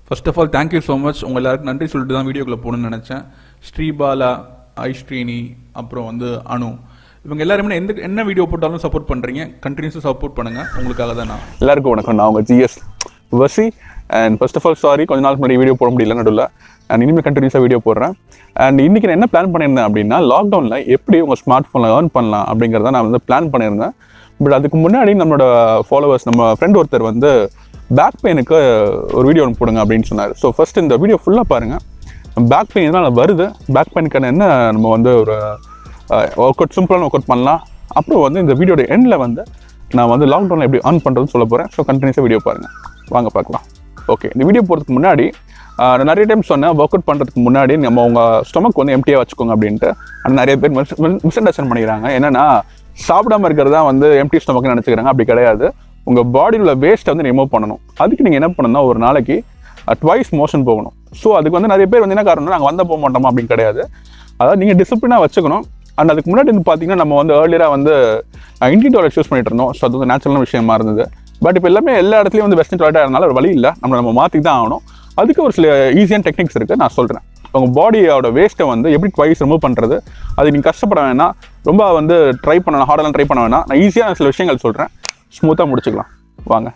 First of all thank you so much உங்கள் எல்லாருக்கும் நன்றி சொல்லிட்டு தான் வீடியோக்குள்ளே போகணும்னு நினச்சேன் ஸ்ரீபாலா ஐஸ்ரீனி அப்புறம் வந்து அனு இவங்க எல்லாருமே எந்த என்ன வீடியோ போட்டாலும் சப்போர்ட் பண்ணுறீங்க கண்டினியூஸாக சப்போர்ட் பண்ணுங்கள் உங்களுக்காக தான் நான் எல்லாருக்கும் வணக்கம் நான் உங்கள் GS Vasi and first of all sorry கொஞ்ச நாள் முன்னாடி வீடியோ போட முடியல நடுவில் அண்ட் இனிமேல் கண்டினியூஸாக வீடியோ போடுறேன் அண்ட் இன்றைக்கி நான் என்ன பிளான் பண்ணியிருந்தேன் அப்படின்னா லாக்டவுனில் எப்படி உங்கள் ஸ்மார்ட் ஃபோனில் ஏர்ன் பண்ணலாம் அப்படிங்கிறத நான் வந்து பிளான் பண்ணியிருந்தேன் பட் அதுக்கு முன்னாடி நம்மளோட ஃபாலோவர்ஸ் நம்ம ஃப்ரெண்ட் ஒருத்தர் வந்து பேக் பெயினுக்கு ஒரு வீடியோ ஒன்று போடுங்க அப்படின்னு சொன்னார் ஸோ ஃபர்ஸ்ட் இந்த வீடியோ ஃபுல்லாக பாருங்கள் பேக் பெயின் எதனால் வருது பேக் பெயினுக்கான என்ன நம்ம வந்து ஒரு ஒர்க் அவுட் சிம்பிளான ஒர்க் அவுட் பண்ணலாம் அப்புறம் வந்து இந்த வீடியோட எண்டில் வந்து நான் வந்து லாக்டவுனில் எப்படி earn பண்ணுறதுன்னு சொல்ல போகிறேன் ஸோ கண்டினியூஸாக வீடியோ பாருங்கள் வாங்க பார்க்கலாம் ஓகே இந்த வீடியோ போகிறதுக்கு முன்னாடி ஆஹ், நான் நிறைய டைம் சொன்னேன் ஒர்க் அவுட் பண்ணுறதுக்கு முன்னாடி நம்ம உங்கள் ஸ்டொமக் வந்து எம்டியாக வச்சுக்கோங்க அப்படின்ட்டு ஆனால் நிறைய பேர் மிஸ் மிஸ் அண்டர்ஸ்டாண்ட் பண்ணிக்கிறாங்க என்னன்னா சாப்பிடாம இருக்கிறதா வந்து எம்டி ஸ்டொமக்னு நினச்சிக்கிறாங்க அப்படி கிடையாது உங்கள் பாடியில் உள்ள வேஸ்ட்டை வந்து ரிமூவ் பண்ணணும் அதுக்கு நீங்கள் என்ன பண்ணணும்னா ஒரு நாளைக்கு ட்வைஸ் மோஷன் போகணும் ஸோ அதுக்கு வந்து நிறைய பேர் வந்து என்ன காரணம்னா நாங்கள் வந்தால் போக மாட்டோமா அப்படின்னு கிடையாது அதாவது நீங்கள் டிசிப்ளினாக வச்சுக்கணும் அண்ட் அதுக்கு முன்னாடி வந்து பார்த்தீங்கன்னா நம்ம வந்து ஏர்லியராக வந்து இந்தியன் டாய்லெட் யூஸ் பண்ணிட்டு இருந்தோம் ஸோ அது வந்து நேச்சுரலான விஷயமா இருந்தது பட் இப்போ எல்லாமே எல்லா இடத்துலையும் வந்து வெஸ்டர்ன் டாய்லெட்டாக இருந்தாலும் ஒரு வழி இல்லை நம்ம நம்ம மாற்றி தான் ஆகணும் அதுக்கு ஒரு சில ஈஸியான டெக்னிக்ஸ் இருக்குது நான் சொல்கிறேன் உங்கள் பாடியோட வேஸ்ட்டை வந்து எப்படி ட்வைஸ் ரிமூவ் பண்ணுறது அது நீங்கள் கஷ்டப்பட வேணாம் ரொம்ப வந்து ட்ரை பண்ணணும் ஹார்டெல்லாம் ட்ரை பண்ண வேணாம் நான் ஈஸியான சில விஷயங்கள் சொல்கிறேன் ஸ்மூத்தாக முடிச்சுக்கலாம் வாங்க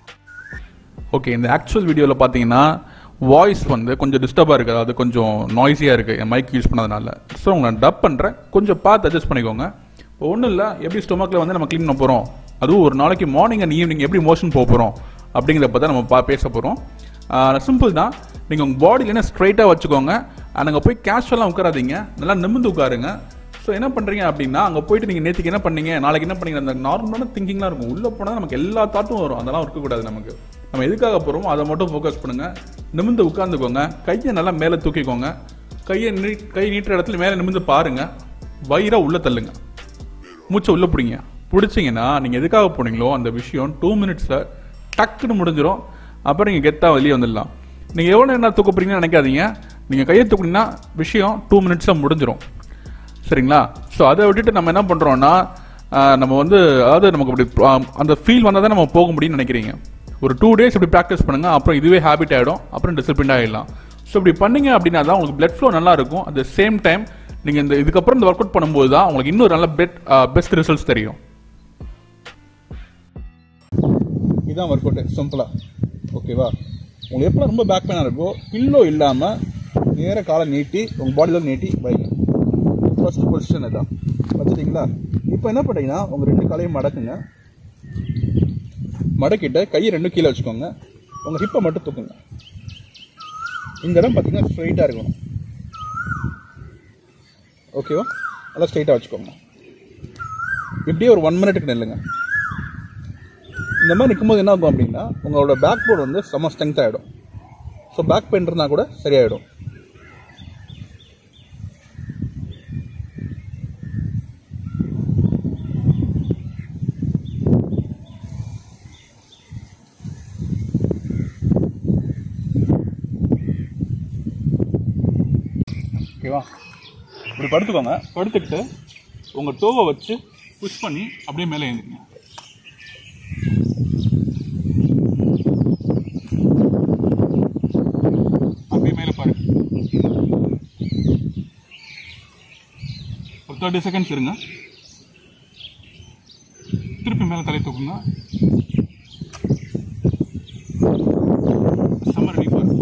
ஓகே இந்த ஆக்சுவல் வீடியோவில் பார்த்தீங்கன்னா வாய்ஸ் வந்து கொஞ்சம் டிஸ்டர்பாக இருக்குது அதாவது கொஞ்சம் நாய்ஸியாக இருக்குது என் மைக் யூஸ் பண்ணதுனால ஸோ உங்களை டப் பண்ணுறேன் கொஞ்சம் பார்த்து அட்ஜஸ்ட் பண்ணிக்கோங்க இப்போ ஒன்றும் இல்லை எப்படி ஸ்டொமக்கில் வந்து நம்ம க்ளீன் பண்ண போகிறோம் அதுவும் ஒரு நாளைக்கு மார்னிங் அண்ட் ஈவினிங் எப்படி மோஷன் போக போகிறோம் அப்படிங்கிறத பற்றி நம்ம பா பேச போகிறோம் சிம்பிள் தான் நீங்கள் உங்கள் பாடியில் என்ன ஸ்ட்ரைட்டாக வச்சுக்கோங்க அங்கே போய் கேஷுவலாக உட்காராதீங்க நல்லா நிமிர்ந்து உட்காருங்க ஸோ என்ன பண்ணுறீங்க அப்படின்னா அங்கே போயிட்டு நீங்கள் நேற்றுக்கு என்ன பண்ணீங்க நாளைக்கு என்ன பண்ணீங்க அந்த நார்மலான திங்கிங்லாம் இருக்கும் உள்ளே போனால் நமக்கு எல்லா தாட்டும் வரும் அதெல்லாம் இருக்கக்கூடாது நமக்கு நம்ம எதுக்காக போகிறோமோ அதை மட்டும் ஃபோக்கஸ் பண்ணுங்கள் நிமிர்ந்து உட்காந்துக்கோங்க கையை நல்லா மேலே தூக்கிக்கோங்க கையை நீ கை நீட்டுற இடத்துல மேலே நிமிர்ந்து பாருங்க வயிறாக உள்ளே தள்ளுங்க மூச்சை உள்ளே பிடிங்க பிடிச்சிங்கன்னா நீங்கள் எதுக்காக போனீங்களோ அந்த விஷயம் டூ மினிட்ஸில் டக்குன்னு முடிஞ்சிடும் அப்புறம் நீங்கள் கெத்தாக வெளியே வந்துடலாம் நீங்கள் எவ்வளோ நேரம் தூக்க போறீங்கன்னு நினைக்காதீங்க நீங்கள் கையை தூக்குனீங்கன்னா விஷயம் டூ மினிட்ஸில் முடிஞ்சிடும் சரிங்களா ஸோ அதை விட்டுட்டு நம்ம என்ன பண்ணுறோன்னா நம்ம வந்து அதாவது நமக்கு அப்படி ஆஹ், அந்த ஃபீல் வந்தால் தான் நம்ம போக முடியும்னு நினைக்கிறீங்க ஒரு டூ டேஸ் இப்படி ப்ராக்டிஸ் பண்ணுங்கள் அப்புறம் இதுவே ஹேபிட் ஆகிடும் அப்புறம் டிசிப்ளின் ஆகிடலாம் ஸோ இப்படி பண்ணீங்க அப்படின்னா தான் உங்களுக்கு blood flow நல்லா இருக்கும் அட் த சேம் டைம் நீங்கள் இந்த இதுக்கப்புறம் இந்த ஒர்க் அவுட் பண்ணும்போது தான் உங்களுக்கு இன்னும் நல்ல பெட் பெஸ்ட் ரிசல்ட்ஸ் தெரியும் இதான் ஒர்க் அவுட் சிம்பிளாக ஓகேவா உங்களுக்கு எப்போ ரொம்ப பேக் பெயினாக இருக்கோ பில்லோ இல்லாமல் நேராக காலை நீட்டி உங்கள் பாடியில் நீட்டி வைங்க ஃபர்ஸ்ட் பொசிஷன் இதான் வச்சுட்டிங்களா இப்போ என்ன பண்ணுறீங்கன்னா உங்கள் ரெண்டு காலையும் மடக்குங்க மடக்கிட்டு கையை ரெண்டும் கீழே வச்சுக்கோங்க உங்கள் ஹிப்பை மட்டும் தூக்குங்க இந்த இடம் பார்த்தீங்கன்னா ஸ்ட்ரைட்டாக இருக்கணும் ஓகேவா நல்லா ஸ்ட்ரைட்டாக வச்சுக்கோங்க இப்படியே ஒரு ஒன் மினிட்டுக்கு நில்லுங்க இந்த மாதிரி நிற்கும்போது என்ன ஆகும் அப்படின்னா உங்களோட பேக் போர்டு வந்து செம்ம ஸ்ட்ரென்த் ஆகிடும் ஸோ பேக் பெயின் இருந்தால் கூட சரியாயிடும் ஓகேவா இப்படி படுத்துக்கோங்க படுத்துக்கிட்டு உங்கள் டோவை வச்சு புஷ் பண்ணி அப்படியே மேலே எழுந்துங்க அப்படியே மேலே பாரு ஒரு தேர்ட்டி செகண்ட்ஸ் இருங்க திருப்பி மேலே தலை தூக்குங்க சம்மர் ரெடி ஃபார்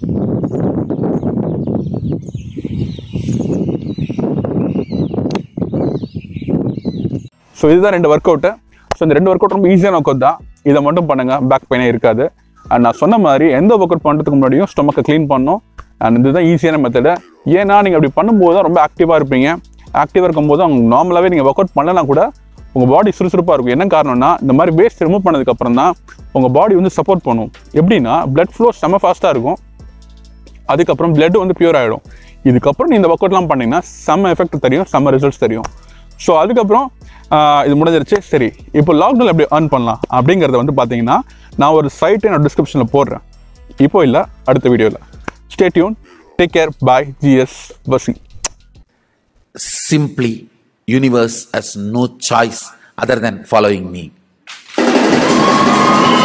ஸோ இதுதான் ரெண்டு ஒர்க் அவுட்டு ஸோ இந்த ரெண்டு ஒர்க் அவுட் ரொம்ப ஈஸியான ஒர்க் அவுட் தான் இதை மட்டும் பண்ணுங்க பேக் பெயினே இருக்காது அண்ட் நான் சொன்ன மாதிரி எந்த ஒர்க் அவுட் பண்ணுறதுக்கு முன்னாடியும் ஸ்டொமக்கை க்ளீன் பண்ணணும் அண்ட் இதுதான் ஈஸியான மெத்தடு ஏன்னா நீங்கள் அப்படி பண்ணும்போது தான் ரொம்ப ஆக்டிவாக இருப்பீங்க ஆக்டிவாக இருக்கும்போது அவங்க நார்மலாகவே நீங்கள் ஒர்க் அவுட் பண்ணலாம் கூட உங்கள் பாடி சுறுசுறுப்பாக இருக்கும் என்ன காரணம்னா இந்த மாதிரி வேஸ்ட் ரிமூவ் பண்ணதுக்கப்புறம் தான் உங்கள் பாடி வந்து சப்போர்ட் பண்ணும் எப்படின்னா blood flow செம்ம ஃபாஸ்ட்டாக இருக்கும் அதுக்கப்புறம் blood வந்து பியூர் ஆகிடும் இதுக்கப்புறம் நீ இந்த ஒர்க் அவுட்லாம் பண்ணீங்கன்னா செம்ம எஃபெக்ட் தெரியும் செம்ம ரிசல்ட்ஸ் தெரியும் ஸோ அதுக்கப்புறம் ஆஹ், இது முடிஞ்சிருச்சு சரி இப்போ லாக்டவுன் எப்படி earn பண்ணலாம் அப்படிங்கிறத வந்து பார்த்தீங்கன்னா நான் ஒரு சைட் என்னோட டிஸ்கிரிப்ஷனில் போடுறேன் இப்போ இல்லை அடுத்த வீடியோவில் stay tuned take care bye GS Vasi Simply, universe has no choice other than following me.